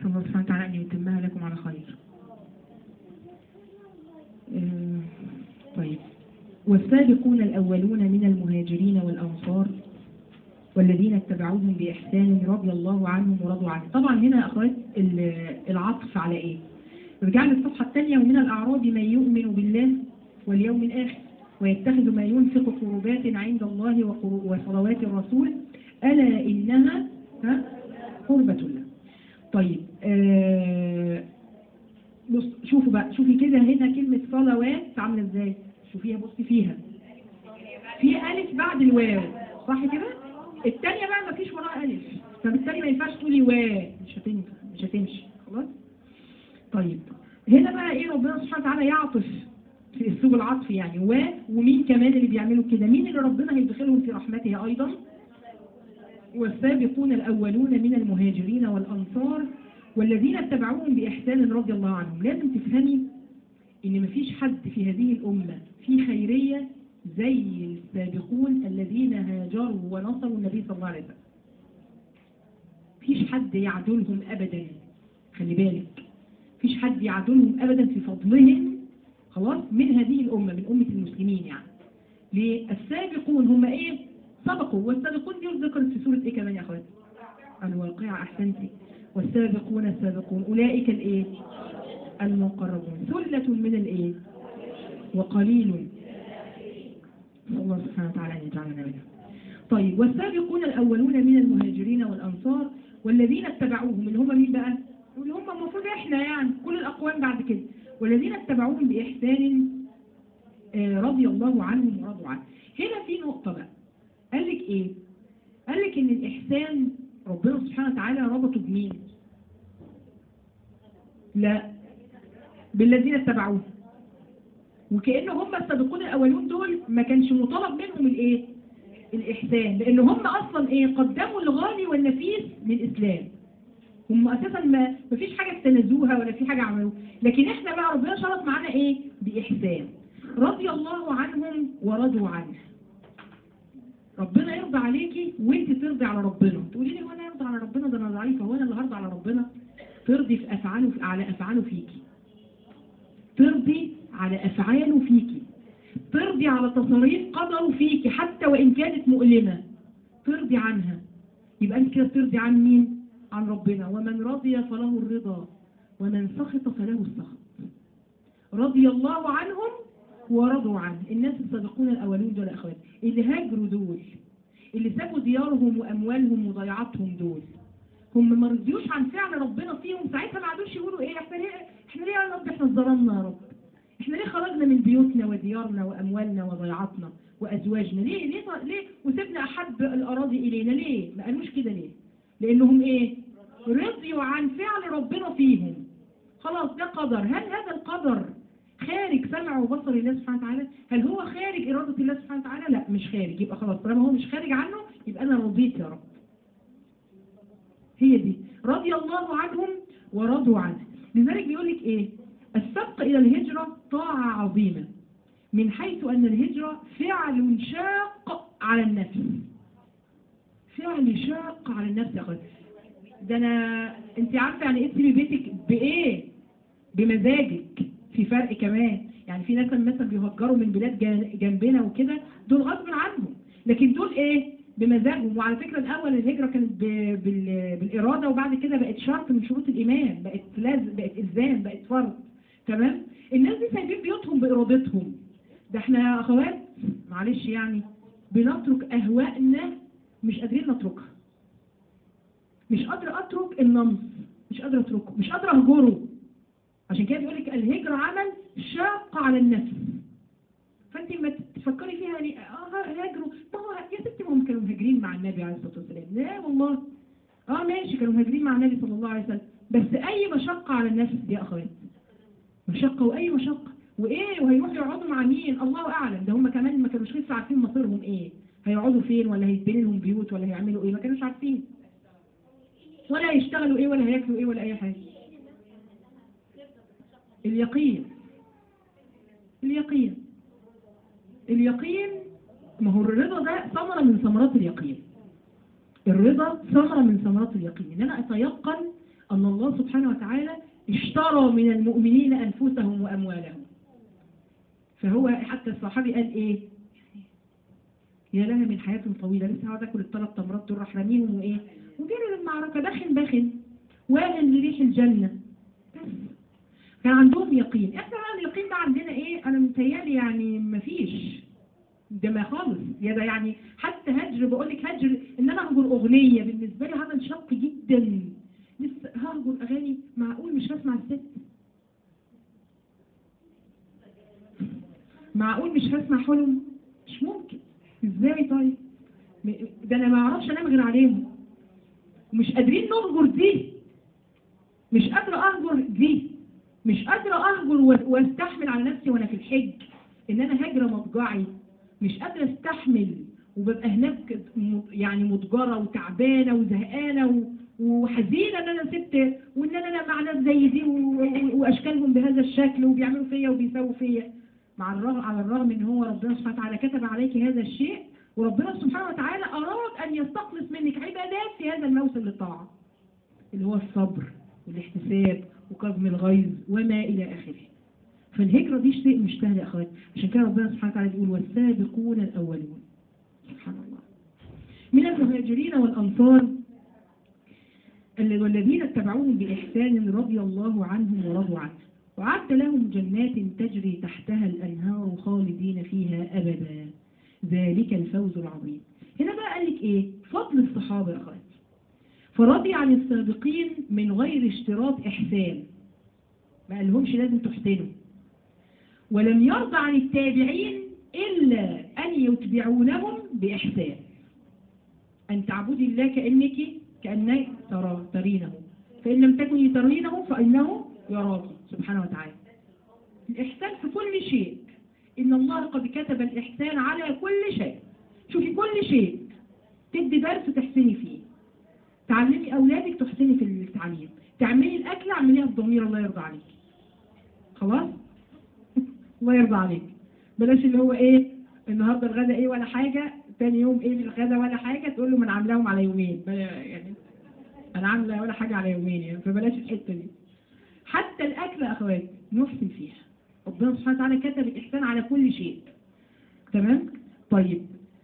نسأل الله سبحانه وتعالى أن يتمها لكم على خير آه، طيب والسابقون الأولون من المهاجرين والأنصار والذين اتبعوهم بإحسان رضي الله عنهم ورضوا عنه طبعا هنا يا أخوات ال- العطف على إيه رجعنا الصفحة الثانية ومن الأعراب من يؤمن بالله واليوم الآخر ويتخذ ما ينفق قربات عند الله وقر- وصلوات الرسول ألا إنها ها قربة الله طيب آه بص شوفوا بقى شوفي كده هنا كلمة صلوات عاملة ازاي شوفيها بصي فيها في ألف بعد الواو صح كده التانية بقى مفيش وراها ألف فبالتالي ما ينفعش تقولي وا مش هتنفع مش هتمشي خلاص طيب هنا بقى ايه ربنا سبحانه وتعالى يعطف في اسلوب العطف يعني و ومين كمان اللي بيعملوا كده مين اللي ربنا هيدخلهم في رحمته ايضا والسابقون الاولون من المهاجرين والانصار والذين اتبعوهم باحسان رضي الله عنهم لازم تفهمي ان مفيش حد في هذه الامه في خيريه زي السابقون الذين هاجروا ونصروا النبي صلى الله عليه وسلم مفيش حد يعدلهم ابدا خلي بالك مفيش حد يعدلهم ابدا في فضلهم خلاص من هذه الامه من امه المسلمين يعني ليه السابقون هم ايه سبقوا والسابقون دي ذكرت في سوره ايه كمان يا اخواتي الواقعه احسنتي والسابقون السابقون اولئك الايه المقربون ثله من الايه وقليل نسأل الله سبحانه وتعالى أن يجعلنا منهم طيب والسابقون الأولون من المهاجرين والأنصار والذين اتبعوهم اللي هم مين بقى؟ اللي هم المفروض احنا يعني كل الأقوام بعد كده والذين اتبعوهم بإحسان آه، رضي الله عنهم ورضوا عنه هنا في نقطة بقى قال لك إيه؟ قال لك إن الإحسان ربنا سبحانه وتعالى ربطه بمين؟ لا بالذين اتبعوه وكأن هم السابقون الأولون دول ما كانش مطالب منهم الإيه؟ الإحسان لأن هم أصلا إيه؟ قدموا الغالي والنفيس للإسلام هم أساسا ما ما فيش حاجة استنزوها ولا في حاجة عملوها لكن إحنا بقى ربنا شرط معانا إيه؟ بإحسان رضي الله عنهم ورضوا عنه ربنا يرضى عليكي وانت ترضي على ربنا تقولي لي هو انا ارضى على ربنا ده انا ضعيفه هو انا اللي هرضى على ربنا ترضي في افعاله على افعاله فيكي ترضي على أفعاله فيكي ترضي على تصاريف قدره فيكي حتى وإن كانت مؤلمة ترضي عنها يبقى أنت كده بترضي عن مين؟ عن ربنا ومن رضي فله الرضا ومن سخط فله السخط رضي الله عنهم ورضوا عنه الناس السابقون الأولون دول يا أخوات اللي هاجروا دول اللي سابوا ديارهم وأموالهم وضيعتهم دول هم ما رضيوش عن فعل ربنا فيهم ساعتها ما عادوش يقولوا ايه احنا ليه احنا ليه يا رب احنا اتظلمنا يا رب احنا ليه خرجنا من بيوتنا وديارنا واموالنا وضيعتنا وازواجنا ليه ليه ليه وسيبنا احب الاراضي الينا ليه ما قالوش كده ليه لانهم ايه رضيوا عن فعل ربنا فيهم خلاص ده قدر هل هذا القدر خارج سمع وبصر الله سبحانه وتعالى هل هو خارج إرادة الله سبحانه وتعالى لا مش خارج يبقى خلاص طالما هو مش خارج عنه يبقى أنا رضيت يا رب هي دي رضي الله عنهم ورضوا عنه لذلك بيقول لك ايه السبق الى الهجرة طاعة عظيمة من حيث ان الهجرة فعل شاق على النفس فعل شاق على النفس يا اخواتي ده انا انت عارفه يعني ايه تسيبي بيتك بايه بمزاجك في فرق كمان يعني في ناس مثلا بيهجروا من بلاد جن- جنبنا وكده دول غصب عنهم لكن دول ايه بمزاجهم وعلى فكره الاول الهجره كانت ب- بال- بالاراده وبعد كده بقت شرط من شروط الايمان بقت لازم بقت الزام بقت فرض تمام الناس دي سايبين بيوتهم بارادتهم ده احنا يا اخوات معلش يعني بنترك اهوائنا مش قادرين نتركها مش قادر اترك النمط مش قادر اتركه مش قادر اهجره عشان كده بيقول لك الهجرة عمل شاق على النفس فانت لما تفكري فيها يعني اه هاجروا ما هو يا ستي ما هم كانوا مهاجرين مع النبي عليه الصلاه والسلام لا والله اه ماشي كانوا مهاجرين مع النبي صلى الله عليه وسلم بس اي مشقه على النفس دي يا اخوات مشقه واي مشقه وايه وهيروحوا يقعدوا مع مين الله اعلم ده هم كمان ما كانوش لسه عارفين مصيرهم ايه هيقعدوا فين ولا هيتبني لهم بيوت ولا هيعملوا ايه ما كانوش عارفين ولا هيشتغلوا ايه ولا هياكلوا ايه ولا اي حاجه اليقين اليقين اليقين ما هو الرضا ده ثمرة من ثمرات اليقين الرضا ثمرة من ثمرات اليقين ان انا اتيقن أن الله سبحانه وتعالى اشترى من المؤمنين أنفسهم وأموالهم فهو حتى الصحابي قال إيه يا لها من حياة طويلة لسه هقعد أكل الثلاث تمرات دول راح راميهم وإيه وجري للمعركة دخن دخن واهن لريح الجنة بس كان عندهم يقين احنا بقى اليقين ده عندنا ايه انا متهيألي يعني مفيش ده ما خالص يا ده يعني حتى هجر بقول لك هجر ان انا اهجر اغنيه بالنسبه لي هذا شق جدا لسه ههجر اغاني معقول مش هسمع الست معقول مش هسمع حلم مش ممكن ازاي طيب م- ده انا ما اعرفش انام غير عليهم ومش قادرين نهجر دي مش قادره اهجر دي مش قادره اهجر و- واستحمل على نفسي وانا في الحج ان انا هاجره مضجعي مش قادره استحمل وببقى هناك م- يعني مضجره وتعبانه وزهقانه و- وحزينه ان انا سبت وان انا أنا مع ناس زي دي و- و- واشكالهم بهذا الشكل وبيعملوا فيا وبيسووا فيا مع الرغم على الرغم ان هو ربنا سبحانه وتعالى كتب عليك هذا الشيء وربنا سبحانه وتعالى اراد ان يستخلص منك عبادات في هذا الموسم للطاعه اللي هو الصبر والاحتساب وكظم الغيظ وما الى اخره فالهجرة دي شيء مش سهل يا اخوات عشان كده ربنا سبحانه وتعالى بيقول والسابقون الاولون سبحان الله من المهاجرين والانصار ال- والذين اتبعوهم باحسان رضي الله عنهم ورضوا عنه وأعد لهم جنات تجري تحتها الأنهار خالدين فيها أبدا ذلك الفوز العظيم هنا بقى قال لك إيه فضل الصحابة يا أخوات فرضي عن السابقين من غير اشتراط إحسان ما قالهمش لازم تحسنوا ولم يرضى عن التابعين إلا أن يتبعونهم بإحسان أن تعبدي الله كأنك كأنك ترى ترينه فإن لم تكوني ترينه فإنه يراك سبحانه وتعالى الإحسان في كل شيء إن الله قد كتب الإحسان على كل شيء شوفي كل شيء تدي درس تحسني فيه تعلمي أولادك تحسني في التعليم تعملي الأكل اعمليها بضمير الله يرضى عليك خلاص الله يرضى عليك بلاش اللي هو ايه النهارده الغدا ايه ولا حاجه تاني يوم ايه الغدا ولا حاجه تقول له ما انا عاملاهم على يومين بلا- يعني انا عامله ولا حاجه على يومين يعني فبلاش الحته دي حتى الاكل يا اخواتي نحسن فيها ربنا سبحانه وتعالى كتب الاحسان على كل شيء تمام طيب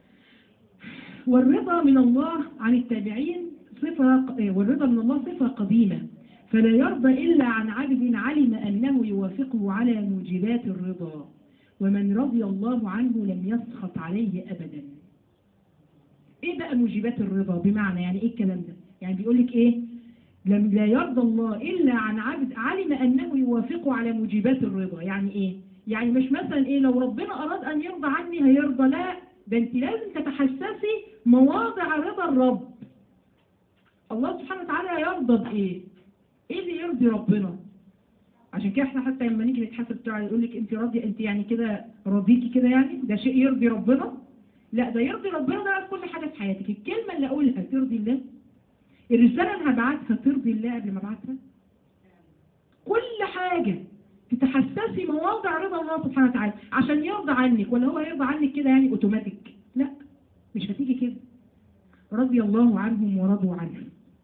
والرضا من الله عن التابعين صفة والرضا من الله صفة قديمة فلا يرضى إلا عن عبد علم أنه يوافقه على موجبات الرضا ومن رضي الله عنه لم يسخط عليه أبدا إيه بقى موجبات الرضا بمعنى يعني إيه الكلام ده يعني بيقول لك إيه لم لا يرضى الله إلا عن عبد علم أنه يوافقه على موجبات الرضا يعني إيه يعني مش مثلا إيه لو ربنا أراد أن يرضى عني هيرضى لا ده أنت لازم تتحسسي مواضع رضا الرب الله سبحانه وتعالى يرضى بإيه إيه اللي يرضي ربنا عشان كده احنا حتى لما نيجي نتحاسب بتاع يقول لك انت راضيه انت يعني كده راضيكي كده يعني ده شيء يرضي ربنا لا ده يرضي ربنا ده في كل حاجه في حياتك الكلمه اللي اقولها ترضي الله الرساله اللي هبعتها ترضي الله قبل ما ابعتها كل حاجه تتحسسي مواضع رضا الله سبحانه وتعالى عشان يرضى عنك ولا هو هيرضى عنك كده يعني اوتوماتيك لا مش هتيجي كده رضي الله عنهم ورضوا عنه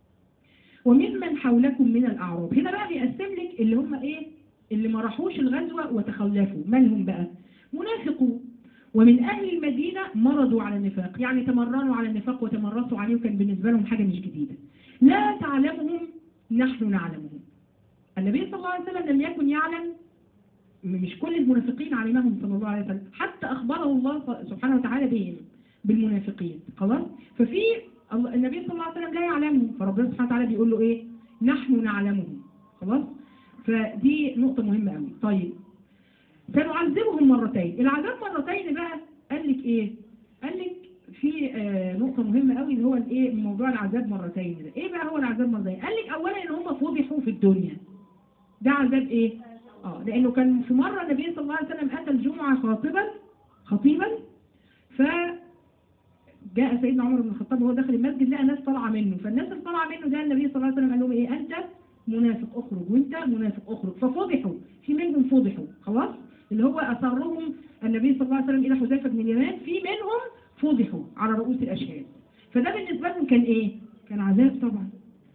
وممن حولكم من الأعراب هنا بقى بيقسم لك اللي هم إيه اللي ما راحوش الغزوة وتخلفوا من هم بقى منافقون ومن أهل المدينة مرضوا على النفاق يعني تمرنوا على النفاق وتمرسوا عليه وكان بالنسبة لهم حاجة مش جديدة لا تعلمهم نحن نعلمهم النبي صلى الله عليه وسلم لم يكن يعلم مش كل المنافقين علمهم صلى الله عليه وسلم حتى أخبره الله سبحانه وتعالى بهم بالمنافقين خلاص ففي الله- النبي صلى الله عليه وسلم لا يعلمهم فربنا سبحانه وتعالى بيقول له ايه نحن نعلمهم خلاص فدي نقطة مهمة قوي طيب سنعذبهم مرتين العذاب مرتين بقى قال لك ايه قال لك في آه نقطة مهمة قوي اللي هو الايه موضوع العذاب مرتين ده ايه بقى هو العذاب مرتين قال لك اولا ان هم فضحوا في الدنيا ده عذاب ايه اه لانه كان في مرة النبي صلى الله عليه وسلم اتى الجمعة خاطبا خطيبا ف جاء سيدنا عمر بن الخطاب وهو داخل المسجد لقى ناس طالعه منه فالناس اللي طالعه منه ده النبي صلى الله عليه وسلم قال لهم ايه انت منافق اخرج وانت منافق اخرج ففضحوا في منهم فضحوا خلاص اللي هو اثرهم النبي صلى الله عليه وسلم الى حذيفه بن اليمان في منهم فضحوا على رؤوس الاشهاد فده بالنسبه لهم كان ايه كان عذاب طبعا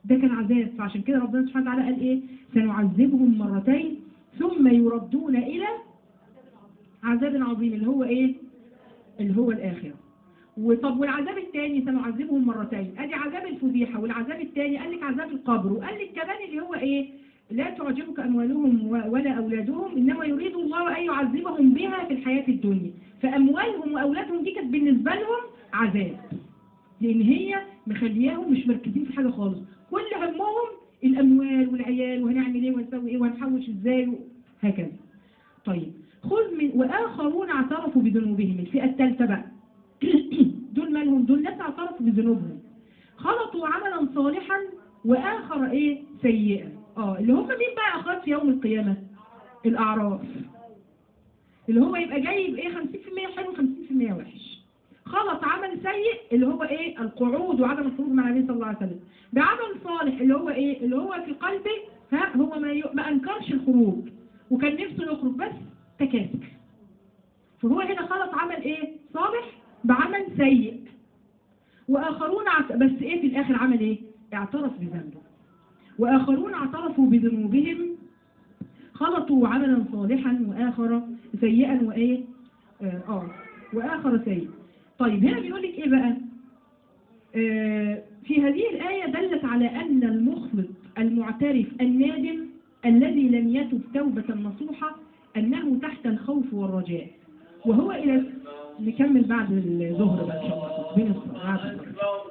ده كان عذاب فعشان كده ربنا سبحانه وتعالى قال ايه سنعذبهم مرتين ثم يردون الى عذاب عظيم اللي هو ايه اللي هو الاخره وطب والعذاب الثاني سنعذبهم مرتين ادي عذاب الفضيحه والعذاب الثاني قال لك عذاب القبر وقال لك كمان اللي هو ايه لا تعجبك اموالهم و- ولا اولادهم انما يريد الله ان يعذبهم بها في الحياه الدنيا فاموالهم واولادهم دي كانت بالنسبه لهم عذاب لان هي مخلياهم مش مركزين في حاجه خالص كل همهم الاموال والعيال وهنعمل ايه وهنسوي ايه وهنحوش ازاي هكذا طيب خذ من واخرون اعترفوا بذنوبهم الفئه الثالثه بقى دول مالهم دول ناس اعترفوا بذنوبهم خلطوا عملا صالحا واخر ايه سيئا اه اللي هم مين بقى اخرات في يوم القيامه الاعراف اللي هو يبقى جايب ايه 50% حلو 50% وحش خلط عمل سيء اللي هو ايه القعود وعدم الخروج مع النبي صلى الله عليه وسلم بعمل صالح اللي هو ايه اللي هو في قلبه ها هو ما, ي... ما انكرش الخروج وكان نفسه يخرج بس تكاسل فهو هنا خلط عمل ايه صالح بعمل سيء واخرون عت... بس ايه في الاخر عمل ايه اعترف بذنبه واخرون اعترفوا بذنوبهم خلطوا عملا صالحا واخر سيئا وايه اه, آه واخر سيء طيب هنا بيقول لك ايه بقى آه في هذه الآية دلت على أن المخلط المعترف النادم الذي لم يتب توبة نصوحة أنه تحت الخوف والرجاء وهو إلى نكمل بعد الظهر بقى إن شاء الله بين الصلاة بعد الظهر